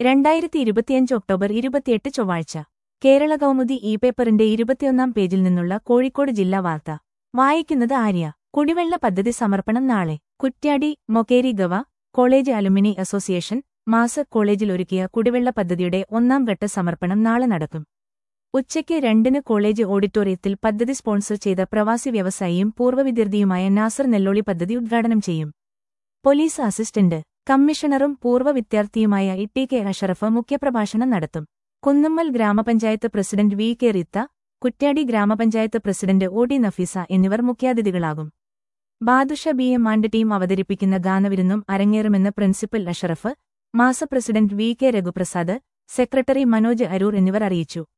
രണ്ടായിരത്തി ഇരുപത്തിയഞ്ച് ഒക്ടോബർ ഇരുപത്തിയെട്ട് ചൊവ്വാഴ്ച കേരള കൗമുദി ഇ പേപ്പറിന്റെ ഇരുപത്തിയൊന്നാം പേജിൽ നിന്നുള്ള കോഴിക്കോട് ജില്ലാ വാർത്ത വായിക്കുന്നത് ആര്യ കുടിവെള്ള പദ്ധതി സമർപ്പണം നാളെ കുറ്റ്യാടി മൊക്കേരി ഗവ കോളേജ് അലുമിനി അസോസിയേഷൻ മാസ കോളേജിൽ ഒരുക്കിയ കുടിവെള്ള പദ്ധതിയുടെ ഒന്നാം ഘട്ട സമർപ്പണം നാളെ നടക്കും ഉച്ചയ്ക്ക് രണ്ടിന് കോളേജ് ഓഡിറ്റോറിയത്തിൽ പദ്ധതി സ്പോൺസർ ചെയ്ത പ്രവാസി വ്യവസായിയും പൂർവ്വ വിദ്യാർത്ഥിയുമായ നാസർ നെല്ലോളി പദ്ധതി ഉദ്ഘാടനം ചെയ്യും പോലീസ് അസിസ്റ്റന്റ് കമ്മീഷണറും പൂർവ്വ വിദ്യാർത്ഥിയുമായ ഇ കെ അഷറഫ് മുഖ്യപ്രഭാഷണം നടത്തും കുന്നമ്മൽ ഗ്രാമപഞ്ചായത്ത് president V K Ritha Kuttiadi ഗ്രാമപഞ്ചായത്ത് പ്രസിഡന്റ് ഒ ഡി നഫീസ എന്നിവർ മുഖ്യാതിഥികളാകും Badusha B M and team അവതരിപ്പിക്കുന്ന ഗാനവിരുന്നും അരങ്ങേറുമെന്ന് principal Ashraf Masa president V K Raghuprasad secretary Manoj Aroor എന്നിവർ അറിയിച്ചു